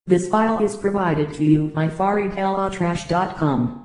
This file is provided to you by FaridelAtrash.com.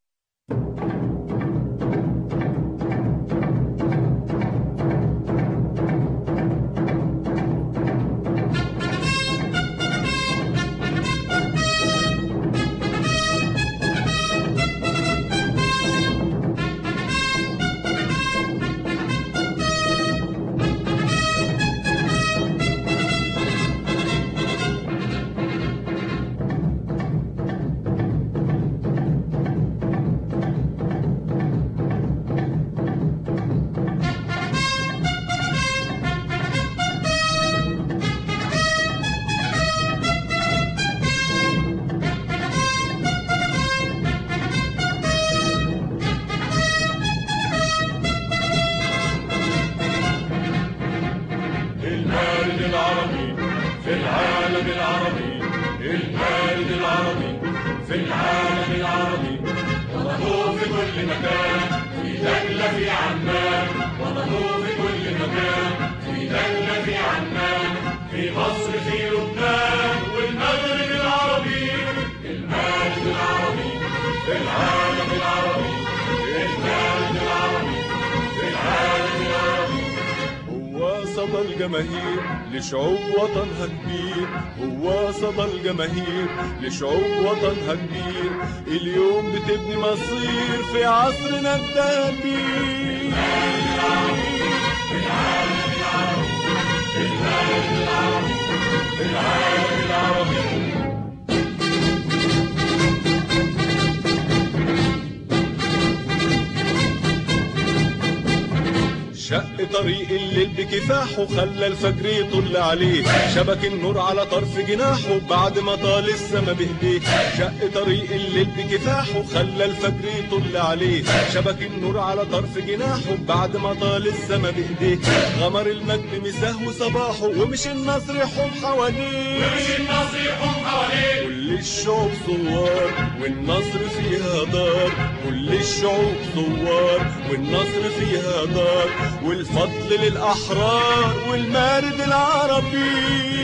المارد العربي في العالم العربي المارد العربي في العالم العربي وطنه في كل مكان في دجلة في عمان وطنه في كل مكان في دجلة في عمان في مصر في لبنان والمغرب العربي المارد العربي في العالم العربي المارد العربي في العالم العربي هو صدى الجماهير لشعوب وطنها كبير هو صدى الجماهير لشعوب وطنها كبير اليوم بتبني مصير في عصرنا الذهبي شق طريق الليل بكفاحه خلى الفجر يطل عليه شبك النور على طرف جناحه بعد ما طال السما بايديه شق طريق الليل بكفاحه خلى الفجر يطل عليه شبك النور على طرف جناحه بعد ما طال السما بايديه غمر المجد مساه وصباحه ومش النصر يحوم حواليه مش النصر يحوم حواليه كل الشعوب ثوار والنصر فيها دار كل الشعوب ثوار والنصر فيها دار والفضل للأحرار والمارد العربي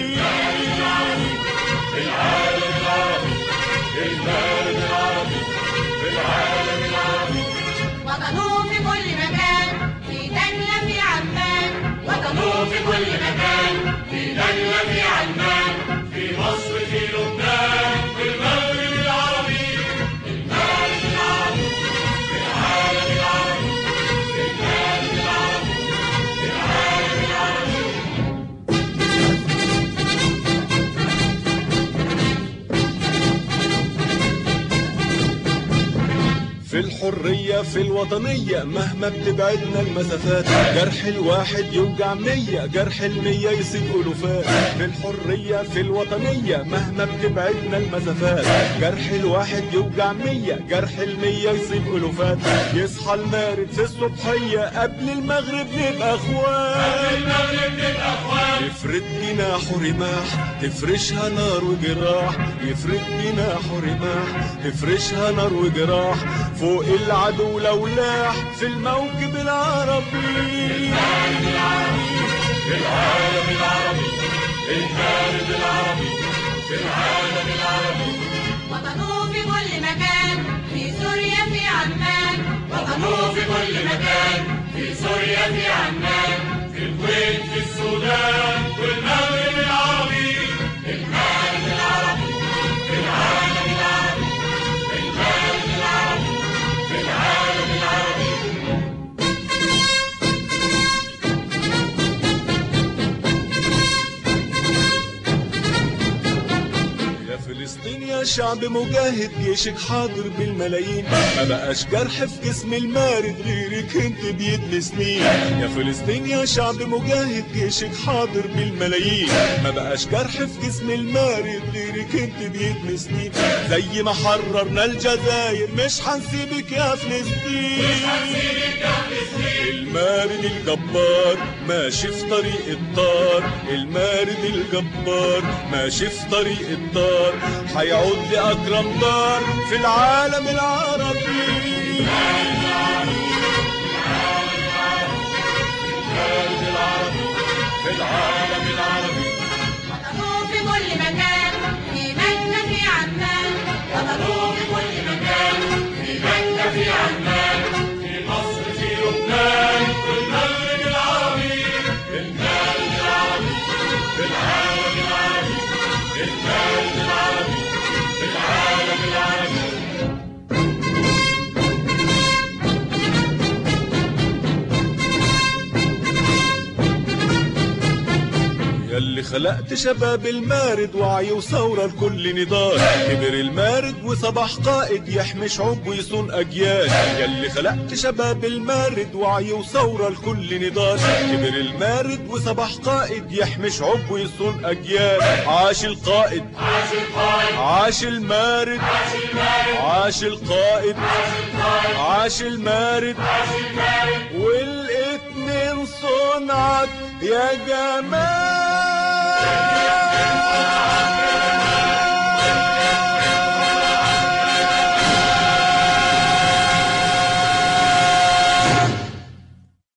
في العالم العربي المارد العربي في العالم العربي وطنه في كل مكان في دجلة في عمان وطنه في كل مكان في دجلة في عمان في مصر في لبنان في المغرب العربي المارد العربي في العالم العربي في المارد العربي في العالم العربي في الحرية في الوطنية مهما بتبعدنا المسافات جرح الواحد يوجع مية جرح المية يسيب ألوفات في الحرية في الوطنية مهما بتبعدنا المسافات جرح الواحد يوجع مية جرح المية يسيب ألوفات يصحى المارد في الصبحية قبل المغرب نبقى أخوات المغرب للأخوان يفرد جناحه رماح تفرشها نار وجراح يفرد جناحه رماح تفرشها نار وجراح فوق العدو لو لاح في الموكب العربي في العالم العربي المارد العربي في العالم العربي وطنه في كل مكان في سوريا في عمان وطنه في كل مكان في سوريا في عمان في الكويت في السودان والمغرب العربي المارد العربي في العالم العربي المارد العربي في العالم العربي يا فلسطين يا شعب مجاهد جيشك حاضر بالملايين ما بقاش جرح في جسم المارد غيرك انت بيد سنين يا فلسطين يا شعب مجاهد جيشك حاضر بالملايين ما بقاش جرح في جسم المارد غيرك انت بيد سنين زي ما حررنا الجزائر مش هنسيبك يا فلسطين المارد الجبار ماشي في طريق الطار المارد الجبار ماشي في طريق الطار هيعود لأكرم دار في العالم العربي المارد العربي في العالم العربي وطنه في كل مكان في خلقت شباب المارد وعي وثورة لكل نضال كبر المارد وصبح قائد يحمي شعوب ويصون أجيال يلي خلقت شباب المارد وعي وثورة لكل نضال كبر المارد وصبح قائد يحمي شعوب ويصون أجيال عاش القائد عاش القائد عاش المارد عاش المارد عاش القائد عاش المارد عاش المارد والاتنين صنعت يا جمال